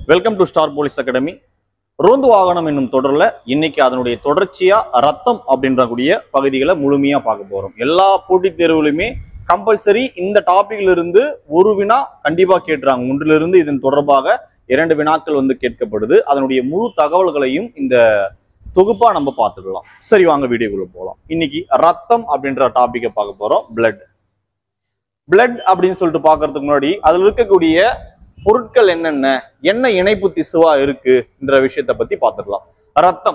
welcome to Star police academy ரோந்து வாகனம் என்னும் தொடர்ல இன்னைக்கு அதனுடைய தொடர்ச்சியா ரத்தம் அப்படின்ற கூடிய பகுதிகளை முழுமையா பார்க்க போறோம் எல்லா போட்டித் தேர்வுலையுமே கம்பல்சரி இந்த டாபிக்ல இருந்து ஒரு வினா கண்டிப்பா கேட்டுறாங்க ஒன்றிலிருந்து இதன் தொடர்பாக இரண்டு வினாக்கள் வந்து கேட்கப்படுது அதனுடைய முழு தகவல்களையும் இந்த தொகுப்பா நம்ம பார்த்துக்கலாம் சரி வாங்க வீடியோக்குள்ள போகலாம் இன்னைக்கு ரத்தம் அப்படின்ற டாபிக்கை பார்க்க போறோம் பிளட் பிளட் அப்படின்னு சொல்லிட்டு பார்க்கறதுக்கு முன்னாடி அதுல இருக்கக்கூடிய பொருட்கள் என்னென்ன என்ன இணைப்பு திசுவா இருக்குன்ற விஷயத்தை பத்தி பார்த்துக்கலாம் ரத்தம்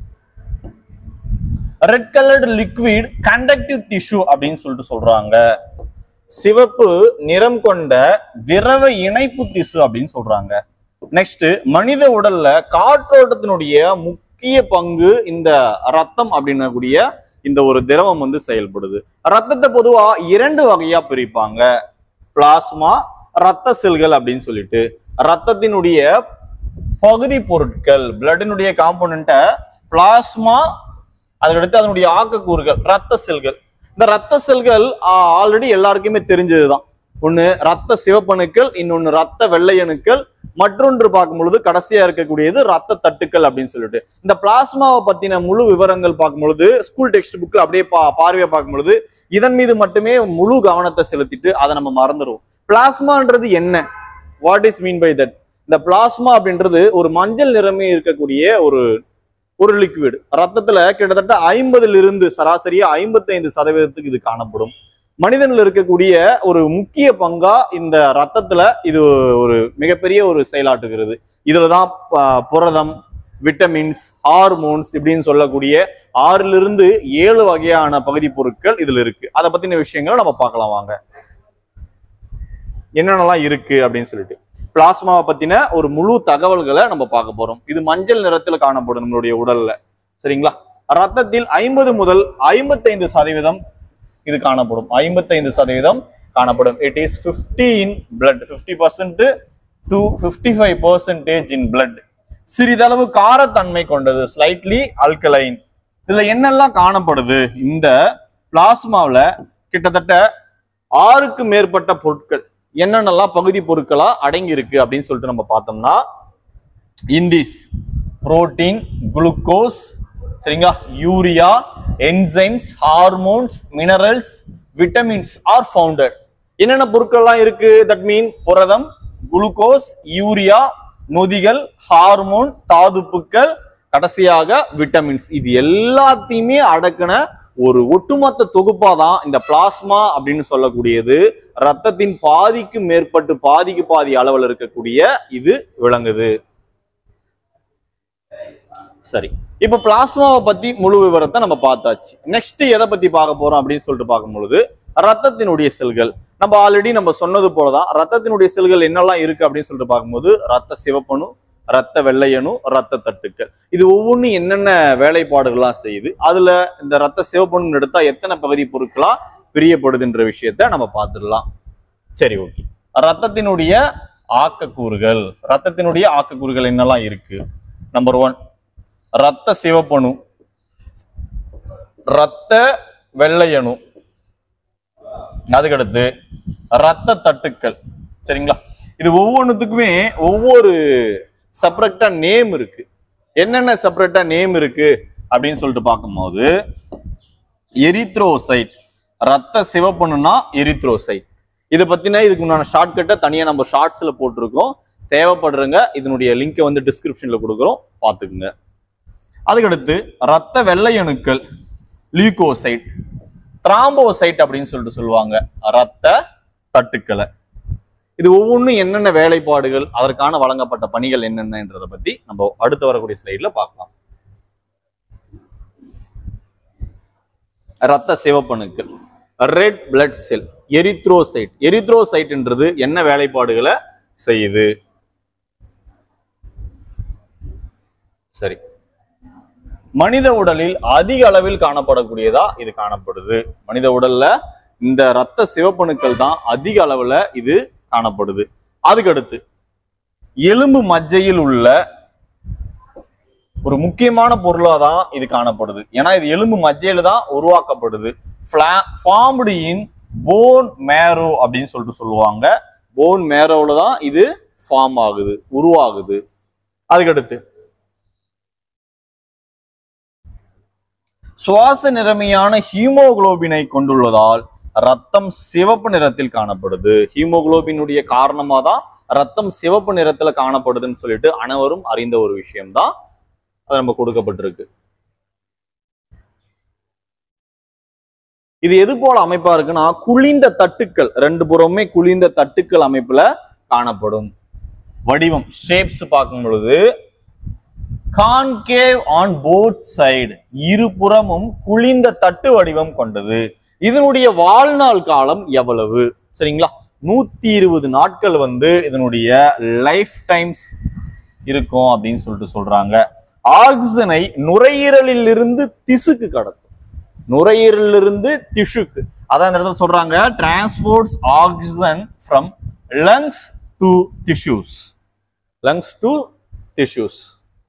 red coloured liquid conductive tissue அப்படின்னு சொல்லிட்டு சொல்றாங்க சிவப்பு நிறம் கொண்ட திரவ இணைப்பு திசு அப்படின்னு சொல்றாங்க நெக்ஸ்ட் மனித உடல்ல காற்றோட்டத்தினுடைய முக்கிய பங்கு இந்த ரத்தம் அப்படின்னக்கூடிய இந்த ஒரு திரவம் வந்து செயல்படுது ரத்தத்தை பொதுவா இரண்டு வகையா பிரிப்பாங்க பிளாஸ்மா ரத்த செல்கள் அப்படின்னு சொல்லிட்டு ரத்தத்தினுடைய பகுதி பொருட்கள் பிளட்டினுடைய காம்போனண்ட்டை பிளாஸ்மா அதுக்கடுத்து அதனுடைய ஆக்கக்கூறுகள் ரத்த செல்கள் இந்த ரத்த செல்கள் ஆல்ரெடி எல்லாருக்குமே தெரிஞ்சதுதான் ஒண்ணு ரத்த சிவப்பணுக்கள் இன்னொன்னு ரத்த வெள்ளையணுக்கள் மற்றொன்று பார்க்கும் பொழுது கடைசியா இருக்கக்கூடியது ரத்த தட்டுக்கள் அப்படின்னு சொல்லிட்டு இந்த பிளாஸ்மாவை பத்தின முழு விவரங்கள் பார்க்கும் பொழுது ஸ்கூல் டெக்ஸ்ட் புக்ல அப்படியே பா பார்வையா பார்க்கும் பொழுது இதன் மீது மட்டுமே முழு கவனத்தை செலுத்திட்டு அதை நம்ம மறந்துடுவோம் பிளாஸ்மான்றது என்ன what is mean by that இந்த பிளாஸ்மா அப்படின்றது ஒரு மஞ்சள் நிறமே இருக்கக்கூடிய ஒரு ஒரு லிக்விட் ரத்தத்துல கிட்டத்தட்ட ஐம்பதுல இருந்து சராசரியா ஐம்பத்தைந்து சதவீதத்துக்கு இது காணப்படும் மனிதன்ல இருக்கக்கூடிய ஒரு முக்கிய பங்கா இந்த ரத்தத்துல இது ஒரு மிகப்பெரிய ஒரு செயலாற்றுகிறது இதுலதான் ப- புரதம் விட்டமின்ஸ் ஹார்மோன்ஸ் இப்படின்னு சொல்லக்கூடிய ஆறுல இருந்து ஏழு வகையான பகுதி பொருட்கள் இதுல இருக்கு அதை பத்தின விஷயங்களை நம்ம பார்க்கலாம் வாங்க என்னென்னலாம் இருக்கு அப்படின்னு சொல்லிட்டு பிளாஸ்மாவை பத்தின ஒரு முழு தகவல்களை நம்ம பார்க்க போறோம் இது மஞ்சள் நிறத்துல காணப்படும் நம்மளுடைய உடல்ல சரிங்களா ரத்தத்தில் ஐம்பது முதல் ஐம்பத்தைந்து சதவீதம் இது காணப்படும் ஐம்பத்தைந்து சதவீதம் காணப்படும் it is 50 in blood fifty percent to fifty five percentage in blood சிறிதளவு காரத்தன்மை கொண்டது ஸ்லைட்லி அல்கலைன் இதுல என்னெல்லாம் காணப்படுது இந்த பிளாஸ்மாவில் கிட்டத்தட்ட ஆறுக்கு மேற்பட்ட பொருட்கள் என்னென்னலாம் பகுதி பொருட்களா அடங்கி இருக்கு அப்படின்னு சொல்லிட்டு நம்ம பார்த்தோம்னா இந்திஸ் புரோட்டீன் குளுக்கோஸ் சரிங்களா urea enzymes hormones minerals vitamins are founded என்னென்ன பொருட்கள்லாம் இருக்கு தட் மீன் புரதம் குளுக்கோஸ் யூரியா நொதிகள் ஹார்மோன் தாதுப்புக்கள் கடைசியாக விட்டமின்ஸ் இது எல்லாத்தையுமே அடக்கின ஒரு ஒட்டுமொத்த தொகுப்பா தான் இந்த பிளாஸ்மா அப்படின்னு சொல்லக்கூடியது ரத்தத்தின் பாதிக்கு மேற்பட்டு பாதிக்கு பாதி அளவில் இருக்கக்கூடிய இது விளங்குது சரி இப்ப பிளாஸ்மாவை பத்தி முழு விவரத்தை நம்ம பார்த்தாச்சு நெக்ஸ்ட் எதை பத்தி பார்க்க போறோம் அப்படின்னு சொல்லிட்டு பார்க்கும் பொழுது ரத்தத்தினுடைய செல்கள் நம்ம ஆல்ரெடி நம்ம சொன்னது போலதான் ரத்தத்தினுடைய செல்கள் என்னெல்லாம் இருக்கு அப்படின்னு சொல்லிட்டு பார்க்கும்போது ரத்த சிவப்பணு ரத்த வெள்ளையணு ரத்த தட்டுக்கள் இது ஒவ்வொன்றும் என்னென்ன வேலைப்பாடுகள்லாம் செய்யுது அதுல இந்த ரத்த சிவப்பணு எடுத்தா எத்தனை பகுதி பொருட்களா பிரியப்படுதுன்ற விஷயத்த நம்ம பார்த்துடலாம் சரி ஓகே ரத்தத்தினுடைய ஆக்கக்கூறுகள் ரத்தத்தினுடைய ஆக்கக்கூறுகள் என்னெல்லாம் இருக்கு நம்பர் ஒன் ரத்த சிவப்பணு ரத்த வெள்ளையணு அதுக்கடுத்து ரத்த தட்டுக்கள் சரிங்களா இது ஒவ்வொன்றுத்துக்குமே ஒவ்வொரு செப்பரேட்டா நேம் இருக்கு என்னென்ன செப்பரேட்டா நேம் இருக்கு அப்படின்னு சொல்லிட்டு பார்க்கும்போது எரித்ரோசைட் ரத்த சிவப்பணுனா எரித்ரோசைட் இதை பத்தின இதுக்கு உண்டான ஷார்ட்கட்டை தனியா நம்ம ஷார்ட்ஸ்ல போட்டிருக்கோம் தேவைப்படுறங்க இதனுடைய லிங்கை வந்து டிஸ்கிரிப்ஷன்ல கொடுக்குறோம் பார்த்துக்குங்க அதுக்கடுத்து ரத்த வெள்ளை அணுக்கள் லியூகோசைட் திராம்போசைட் அப்படின்னு சொல்லிட்டு சொல்லுவாங்க ரத்த தட்டுக்களை இது ஒவ்வொன்றும் என்னென்ன வேலைப்பாடுகள் அதற்கான வழங்கப்பட்ட பணிகள் என்னென்னன்றதை பத்தி நம்ம அடுத்து வரக்கூடிய ஸ்லைட்ல பார்க்கலாம் ரத்த சிவப்பணுக்கள் ரெட் பிளட் செல் எரித்ரோசைட் எரித்ரோசைட்ன்றது என்ன வேலைப்பாடுகளை செய்யுது சரி மனித உடலில் அதிக அளவில் காணப்படக்கூடியதா இது காணப்படுது மனித உடல்ல இந்த ரத்த சிவப்பணுக்கள் தான் அதிக அளவுல இது காணப்படுது அதுக்கடுத்து எலும்பு மஜ்ஜையில் உள்ள ஒரு முக்கியமான பொருளா தான் இது காணப்படுது ஏன்னா இது எலும்பு மஜ்ஜையில தான் உருவாக்கப்படுது ஃபார்ம்டு இன் போன் மேரோ அப்படின்னு சொல்லிட்டு சொல்லுவாங்க போன் மேரோல தான் இது ஃபார்ம் ஆகுது உருவாகுது அதுக்கடுத்து சுவாச நிறமையான ஹீமோகுளோபினை கொண்டுள்ளதால் ரத்தம் சிவப்பு நிறத்தில் காணப்படுது ஹீமோகுளோபினுடைய காரணமா தான் ரத்தம் சிவப்பு நிறத்துல காணப்படுதுன்னு சொல்லிட்டு அனைவரும் அறிந்த ஒரு விஷயம்தான் அது நம்ம கொடுக்கப்பட்டிருக்கு இது எது போல அமைப்பா இருக்குன்னா குளிந்த தட்டுக்கள் ரெண்டு புறமே குளிந்த தட்டுக்கள் அமைப்புல காணப்படும் வடிவம் ஷேப்ஸ் பார்க்கும் பொழுது கான்கேவ் ஆன் போத் சைடு இருபுறமும் குளிந்த தட்டு வடிவம் கொண்டது இதனுடைய வாழ்நாள் காலம் எவ்வளவு சரிங்களா நூத்தி இருபது நாட்கள் வந்து இதனுடைய லைஃப் டைம்ஸ் இருக்கும் அப்படின்னு சொல்லிட்டு சொல்றாங்க ஆக்சிஜனை நுரையீரலில் இருந்து திசுக்கு கடத்தும் நுரையீரலிருந்து திசுக்கு அதான் இந்த இடத்துல சொல்றாங்க transports oxygen from lungs to tissues lungs to tissues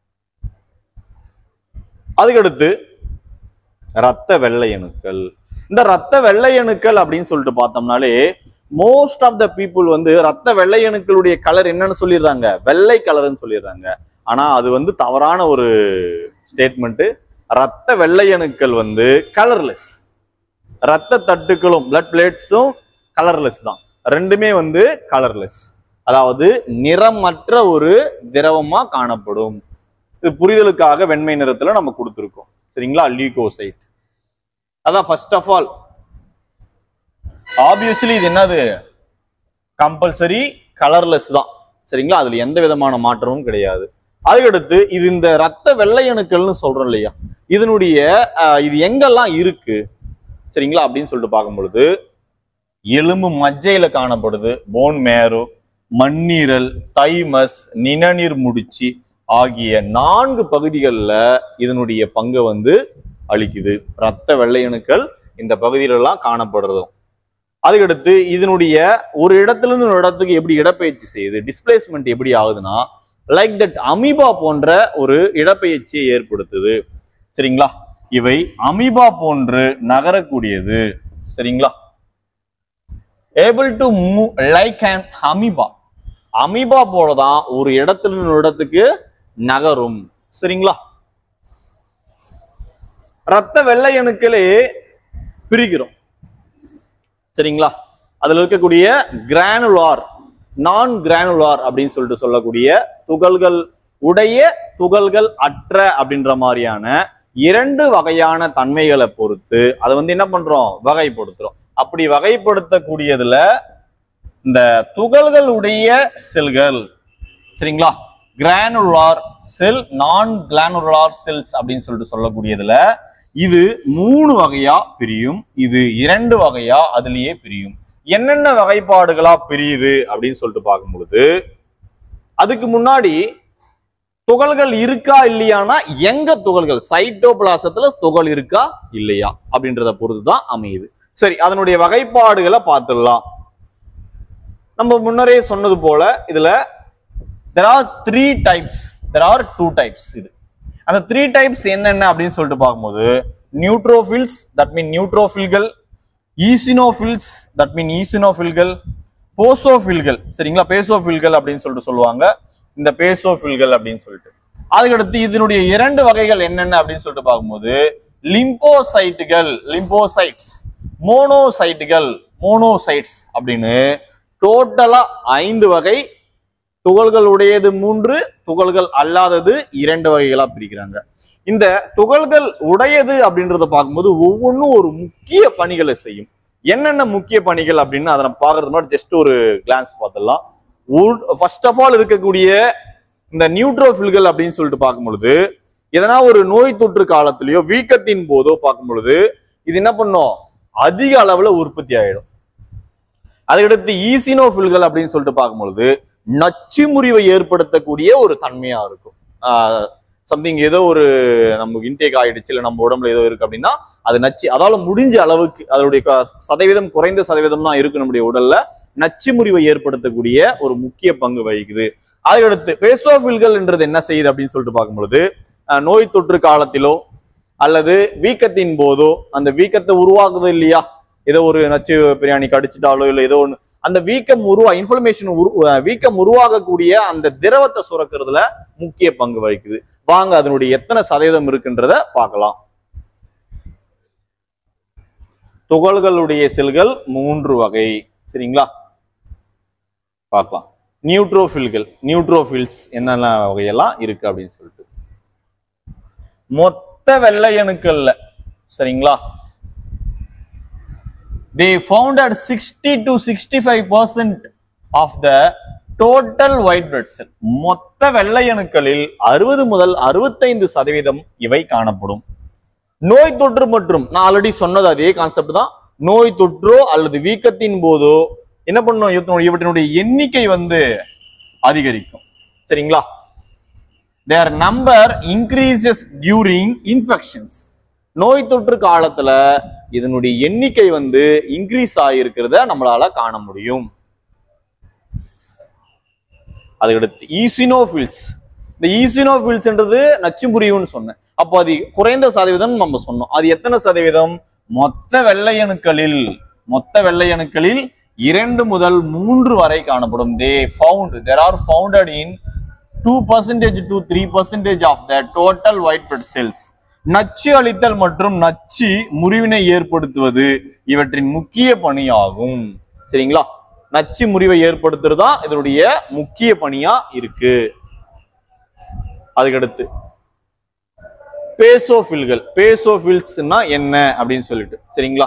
அதுக்கடுத்து ரத்த வெள்ளை அணுக்கள் இந்த ரத்த வெள்ளை அணுக்கள் அப்படின்னு சொல்லிட்டு பார்த்தோம்னாலே மோஸ்ட் ஆஃப் த பீப்புள் வந்து ரத்த வெள்ளை அணுக்களுடைய கலர் என்னன்னு சொல்லிடுறாங்க வெள்ளை கலர்னு சொல்லிடுறாங்க ஆனா அது வந்து தவறான ஒரு ஸ்டேட்மெண்ட் ரத்த வெள்ளை அணுக்கள் வந்து கலர்லெஸ் ரத்த தட்டுக்களும் பிளட் பிளேட்ஸும் கலர்லெஸ் தான் ரெண்டுமே வந்து கலர்லெஸ் அதாவது நிறமற்ற ஒரு திரவமா காணப்படும் இது புரிதலுக்காக வெண்மை நிறத்துல நம்ம கொடுத்துருக்கோம் சரிங்களா லியூகோசைட் அதான் ஃபர்ஸ்ட் ஆஃப் ஆல் ஆப்வியஸ்லி இது என்னது கம்பல்சரி கலர்லெஸ் தான் சரிங்களா அதுல எந்த விதமான மாற்றமும் கிடையாது அதுக்கடுத்து இது இந்த ரத்த வெள்ளை அணுக்கள்னு சொல்றோம் இல்லையா இதனுடைய அஹ், இது எங்கெல்லாம் இருக்கு சரிங்களா அப்படின்னு சொல்லிட்டு பார்க்கும் பொழுது எலும்பு மஜ்ஜையில காணப்படுது போன் மேரோ மண்ணீரல் தைமஸ் நிணநீர் முடிச்சு ஆகிய நான்கு பகுதிகளில் இதனுடைய பங்கை வந்து அளிக்குது ரத்த வெள்ளை அணுக்கள் இந்த பகுதியிலெல்லாம் காணப்படுறதும் அதுக்கடுத்து இதனுடைய ஒரு இடத்துல இருந்து ஒரு இடத்துக்கு எப்படி இடப்பெயர்ச்சி செய்யுது டிஸ்பிளேஸ்மெண்ட் எப்படி ஆகுதுன்னா லைக் தட் அமீபா போன்ற ஒரு இடப்பெயர்ச்சியை ஏற்படுத்துது சரிங்களா இவை அமீபா போன்று நகரக்கூடியது சரிங்களா able to move like and amoeba amoeba போலதான் ஒரு இடத்துல இருந்து ஒரு இடத்துக்கு நகரும் சரிங்களா ரத்த வெள்ளை அணுக்களே பிரிக்கிறோம் சரிங்களா அதுல இருக்கக்கூடிய கிரானுலார் நான் கிரானுலார் அப்படின்னு சொல்லிட்டு சொல்லக்கூடிய துகள்கள் உடைய துகள்கள் அற்ற அப்படின்ற மாதிரியான இரண்டு வகையான தன்மைகளை பொறுத்து அதை வந்து என்ன பண்றோம் வகைப்படுத்துறோம் அப்படி வகைப்படுத்தக்கூடியதுல இந்த துகள்கள் உடைய செல்கள் சரிங்களா கிரானுலார் செல் நான் கிரானுலார் செல்ஸ் அப்படின்னு சொல்லிட்டு சொல்லக்கூடியதுல இது மூணு வகையா பிரியும் இது இரண்டு வகையா அதுலயே பிரியும் என்னென்ன வகைப்பாடுகளா பிரியுது அப்படின்னு சொல்லிட்டு பார்க்கும் பொழுது அதுக்கு முன்னாடி துகள்கள் இருக்கா இல்லையானா எங்க துகள்கள் சைட்டோபிளாசத்துல துகள் இருக்கா இல்லையா அப்படின்றத பொறுத்து தான் அமையுது சரி அதனுடைய வகைப்பாடுகளை பார்த்துடலாம் நம்ம முன்னரே சொன்னது போல இதுல there are three types there are two types இது அந்த த்ரீ டைப்ஸ் என்னென்ன அப்படின்னு சொல்லிட்டு பார்க்கும்போது நியூட்ரோஃபில்ஸ் தட் மீன் நியூட்ரோஃபில்கள் ஈசினோஃபில்ஸ் தட் மீன் ஈசினோஃபில்கள் போசோஃபில்கள் சரிங்களா பேசோஃபில்கள் அப்படின்னு சொல்லிட்டு சொல்லுவாங்க இந்த பேசோஃபில்கள் அப்படின்னு சொல்லிட்டு அதுக்கடுத்து இதனுடைய இரண்டு வகைகள் என்னென்ன அப்படின்னு சொல்லிட்டு பார்க்கும்போது லிம்போசைட்டுகள் லிம்போசைட்ஸ் மோனோசைட்டுகள் மோனோசைட்ஸ் அப்படின்னு டோட்டலா ஐந்து வகை துகள்கள் உடையது மூன்று துகள்கள் அல்லாதது இரண்டு வகைகளா பிரிக்கிறாங்க இந்த துகள்கள் உடையது அப்படின்றத பார்க்கும்போது ஒவ்வொன்றும் ஒரு முக்கிய பணிகளை செய்யும் என்னென்ன முக்கிய பணிகள் அப்படின்னு அதை நம்ம பார்க்கறது முன்னாடி ஜஸ்ட் ஒரு கிளான்ஸ் பார்த்துடலாம் ஃபர்ஸ்ட் ஆஃப் ஆல் இருக்கக்கூடிய இந்த நியூட்ரோஃபில்கள் அப்படின்னு சொல்லிட்டு பார்க்கும் பொழுது எதனா ஒரு நோய் தொற்று காலத்திலயோ வீக்கத்தின் போதோ பார்க்கும் பொழுது இது என்ன பண்ணும் அதிக அளவுல உற்பத்தி ஆயிடும் அதுக்கடுத்து ஈசினோஃபில்கள் அப்படின்னு சொல்லிட்டு பார்க்கும் பொழுது நச்சு முறிவை ஏற்படுத்தக்கூடிய ஒரு தன்மையா இருக்கும் சம்திங் ஏதோ ஒரு நமக்கு இன்டேக் ஆயிடுச்சு இல்லை நம்ம உடம்புல ஏதோ இருக்கு அப்படின்னா அது நச்சு அதால முடிஞ்ச அளவுக்கு அதனுடைய க- சதவீதம் குறைந்த சதவீதம் தான் இருக்கு நம்முடைய உடல்ல நச்சு முறிவை ஏற்படுத்தக்கூடிய ஒரு முக்கிய பங்கு வகிக்குது அதுக்கடுத்து பேசோஃபில்கள் என்றது என்ன செய்யுது அப்படின்னு சொல்லிட்டு பார்க்கும் பொழுது அஹ், நோய் தொற்று காலத்திலோ அல்லது வீக்கத்தின் போதோ அந்த வீக்கத்தை உருவாக்குது இல்லையா ஏதோ ஒரு நச்சு பிரியாணி கடிச்சிட்டாலோ இல்லை ஏதோ ஒன்று அந்த வீக்கம் உருவா இன்ஃபர்மேஷன் வீக்கம் உருவாகக்கூடிய அந்த திரவத்தை சுரக்கிறதுல முக்கிய பங்கு வகிக்குது வாங்க அதனுடைய எத்தனை சதவீதம் இருக்குன்றத பார்க்கலாம் துகள்களுடைய செல்கள் மூன்று வகை சரிங்களா பார்க்கலாம் நியூட்ரோஃபில்கள் நியூட்ரோஃபில்ஸ் என்னென்ன வகையெல்லாம் இருக்கு அப்படின்னு சொல்லிட்டு மொத்த வெள்ளை அணுக்கள்ல சரிங்களா they founded 60 to 65 percent of the total white blood cell மொத்த வெள்ளை அணுக்களில் அறுபது முதல் அறுபத்தைந்து சதவீதம் இவை காணப்படும் நோய் தொற்று மற்றும் நான் ஆல்ரெடி சொன்னது அதே கான்செப்ட் தான் நோய் தொற்றோ அல்லது வீக்கத்தின் போதோ என்ன பண்ணும் இவற்றினுடைய இவற்றினுடைய எண்ணிக்கை வந்து அதிகரிக்கும் சரிங்களா their number increases during infections நோய் தொற்று காலத்துல இதனுடைய எண்ணிக்கை வந்து இன்க்ரீஸ் ஆகியிருக்கிறத நம்மளால காண முடியும் அதுக்கடுத்து ஈசினோஃபில்ஸ் இந்த ஈசினோஃபில்ஸ்ன்றது நச்சுமுறிவுன்னு சொன்னேன் அப்போ அது குறைந்த சதவீதம் நம்ம சொன்னோம் அது எத்தனை சதவீதம் மொத்த வெள்ளை அணுக்களில் மொத்த வெள்ளை அணுக்களில் இரண்டு முதல் மூன்று வரை காணப்படும் they found there are founded in two percentage to three percentage of the total white blood cells நச்சு அளித்தல் மற்றும் நச்சு முறிவினை ஏற்படுத்துவது இவற்றின் முக்கிய பணியாகும் சரிங்களா நச்சு முறிவை ஏற்படுத்துறது தான் இதனுடைய முக்கிய பணியா இருக்கு அதுக்கடுத்து பேசோஃபில்கள் பேசோஃபில்ஸ்னா என்ன அப்படின்னு சொல்லிட்டு சரிங்களா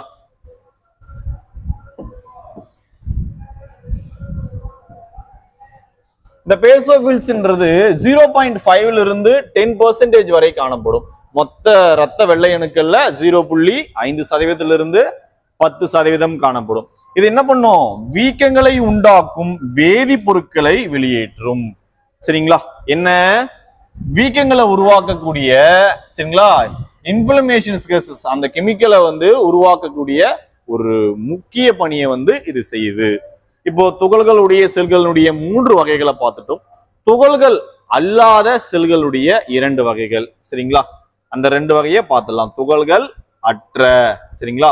இந்த பேசோஃபில்ஸ்ன்றது ஜீரோ பாயிண்ட் ஃபைவ்ல இருந்து டென் பர்சன்டேஜ் வரை காணப்படும் மொத்த ரத்த வெள்ளை அணுக்கள்ல ஜீரோ புள்ளி ஐந்து சதவீதத்திலிருந்து பத்து சதவீதம் காணப்படும் இது என்ன பண்ணும் வீக்கங்களை உண்டாக்கும் வேதிப்பொருட்களை வெளியேற்றும் சரிங்களா என்ன வீக்கங்களை உருவாக்கக்கூடிய சரிங்களா இன்ஃபிளமேஷன் கேசஸ் அந்த கெமிக்கலை வந்து உருவாக்கக்கூடிய ஒரு முக்கிய பணியை வந்து இது செய்யுது இப்போ துகள்களுடைய செல்களுடைய மூன்று வகைகளை பார்த்துட்டோம் துகள்கள் அல்லாத செல்களுடைய இரண்டு வகைகள் சரிங்களா அந்த ரெண்டு வகையை பார்த்துடலாம் துகள்கள் அற்ற சரிங்களா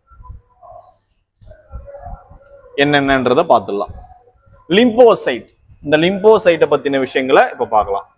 என்னென்னன்றத பார்த்துடலாம் லிம்போசைட் இந்த லிம்போசைட்டை பத்தின விஷயங்களை இப்ப பார்க்கலாம்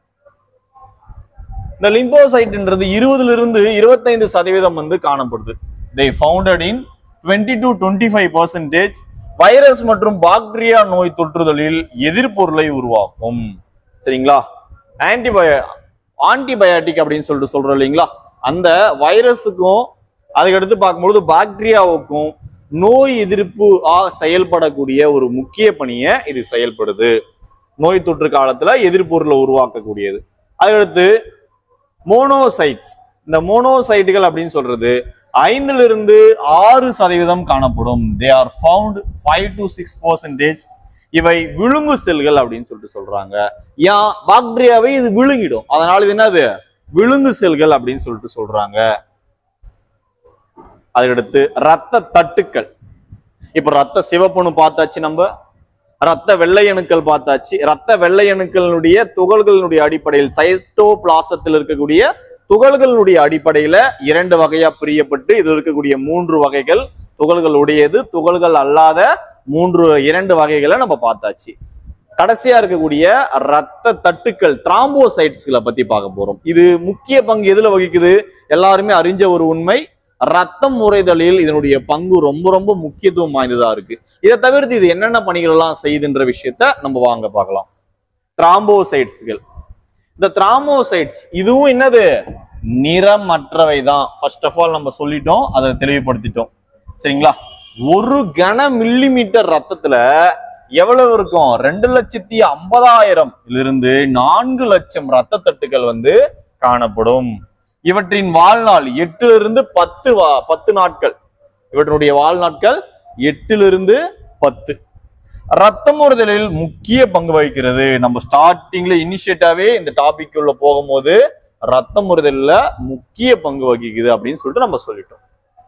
இந்த லிம்போசைட்ன்றது இருபதுல இருந்து இருபத்தைந்து சதவீதம் வந்து காணப்படுது they founded in 20 to twenty five percentage virus மற்றும் பாக்டீரியா நோய் தொற்றுதலில் எதிர்ப்பொருளை உருவாக்கும் சரிங்களா ஆன்டிபய ஆன்டிபயாட்டிக் அப்படின்னு சொல்லிட்டு சொல்றோம் இல்லைங்களா அந்த வைரஸுக்கும் அதுக்கடுத்து பார்க்கும்பொழுது பாக்டீரியாவுக்கும் நோய் எதிர்ப்பு ஆ செயல்படக்கூடிய ஒரு முக்கிய பணியை இது செயல்படுது நோய் தொற்று காலத்துல எதிர்ப்பொருளை உருவாக்கக்கூடியது அதுக்கடுத்து மோனோசைட்ஸ் இந்த மோனோசைட்டுகள் அப்படின்னு சொல்றது ஐந்துல இருந்து ஆறு சதவீதம் காணப்படும் they are found five to six percentage இவை விழுங்கு செல்கள் அப்படின்னு சொல்லிட்டு சொல்றாங்க ஏன் பாக்டீரியாவை இது விழுங்கிடும் அதனால இது என்னது விழுங்கு செல்கள் அப்படின்னு சொல்லிட்டு சொல்றாங்க அதுக்கடுத்து ரத்த தட்டுக்கள் இப்ப ரத்த சிவப்புன்னு பார்த்தாச்சு நம்ம ரத்த வெள்ளை அணுக்கள் பார்த்தாச்சு ரத்த வெள்ளை அணுக்களுடைய துகள்களினுடைய அடிப்படையில் சைட்டோபிளாசத்தில் இருக்கக்கூடிய துகள்களுடைய அடிப்படையில இரண்டு வகையா பிரியப்பட்டு இது இருக்கக்கூடிய மூன்று வகைகள் துகள்களுடையது துகள்கள் அல்லாத மூன்று இரண்டு வகைகளை நம்ம பார்த்தாச்சு கடைசியா இருக்கக்கூடிய ரத்த தட்டுக்கள் திராம்போசைட்ஸ்களை பத்தி பார்க்க போறோம் இது முக்கிய பங்கு எதுல வகிக்குது எல்லாருமே அறிஞ்ச ஒரு உண்மை ரத்தம் உறைதலில் இதனுடைய பங்கு ரொம்ப ரொம்ப முக்கியத்துவம் வாய்ந்ததா இருக்கு இதை தவிர்த்து இது என்னென்ன பணிகள் எல்லாம் செய்யுதுன்ற விஷயத்த நம்ம வாங்க பார்க்கலாம் திராம்போசைட்ஸ்கள் இந்த திராமோசைட்ஸ் இதுவும் என்னது நிறமற்றவை தான் ஃபர்ஸ்ட் ஆஃப் ஆல் நம்ம சொல்லிட்டோம் அதை தெளிவுபடுத்திட்டோம் சரிங்களா ஒரு கன மில்லி மீட்டர் ரத்தத்துல எவ்வளவு இருக்கும் ரெண்டு லட்சத்தி ஐம்பதாயிரம் இருந்து நான்கு லட்சம் ரத்த தட்டுகள் வந்து காணப்படும் இவற்றின் வாழ்நாள் எட்டுல இருந்து பத்து வா- பத்து நாட்கள் இவற்றினுடைய வாழ்நாட்கள் எட்டிலிருந்து பத்து ரத்தம் ஊறுதலில் முக்கிய பங்கு வகிக்கிறது நம்ம ஸ்டார்டிங்ல இனிஷியேட்டாவே இந்த டாபிக் உள்ள போகும்போது ரத்தம் ஊறுதல்ல முக்கிய பங்கு வகிக்குது அப்படின்னு சொல்லிட்டு நம்ம சொல்லிட்டோம்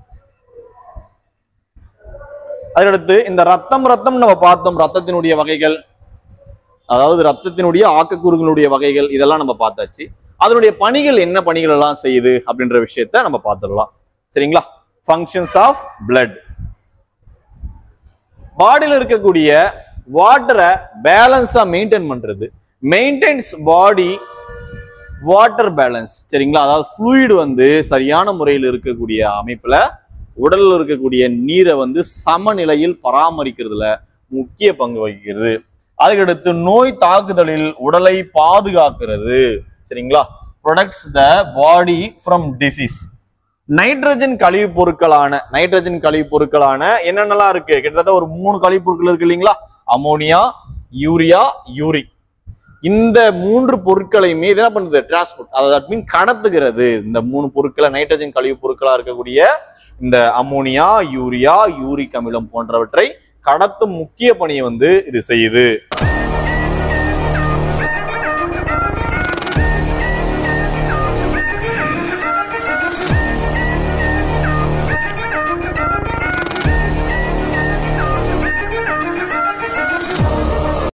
அதுக்கடுத்து இந்த ரத்தம் ரத்தம் நம்ம பார்த்தோம் ரத்தத்தினுடைய வகைகள் அதாவது ரத்தத்தினுடைய ஆக்கக்கூறுகளுடைய வகைகள் இதெல்லாம் நம்ம பார்த்தாச்சு அதனுடைய பணிகள் என்ன பணிகள் எல்லாம் செய்யுது அப்படின்ற விஷயத்த நம்ம பார்த்துடலாம் சரிங்களா ஃபங்க்ஷன்ஸ் ஆஃப் blood பாடியில இருக்கக்கூடிய வாட்டரை பேலன்ஸா மெயின்டைன் பண்றது மெயின்டைன்ஸ் பாடி வாட்டர் பேலன்ஸ் சரிங்களா அதாவது ஃப்ளூயிட் வந்து சரியான முறையில் இருக்கக்கூடிய அமைப்புல உடல்ல இருக்கக்கூடிய நீரை வந்து சமநிலையில் பராமரிக்கிறதுல முக்கிய பங்கு வகிக்கிறது அதுக்கடுத்து நோய் தாக்குதலில் உடலை பாதுகாக்கிறது சரிங்களா protects the body from disease nitrogen கழிவுப் பொருட்களான நைட்ரஜன் கழிவுப் பொருட்களான என்னென்னலாம் இருக்கு கிட்டத்தட்ட ஒரு மூணு கழிவுப் பொருட்கள் இருக்கு இல்லைங்களா அமோனியா யூரியா யூரிக் இந்த மூன்று பொருட்களையுமே இது என்ன பண்ணுது டிரான்ஸ்போர்ட் அதாவது that mean கடத்துகிறது இந்த மூணு பொருட்களை நைட்ரஜன் கழிவுப் பொருட்களா இருக்கக்கூடிய இந்த அமோனியா யூரியா யூரிக் அமிலம் போன்றவற்றை கடத்தும் முக்கிய பணியை வந்து இது செய்யுது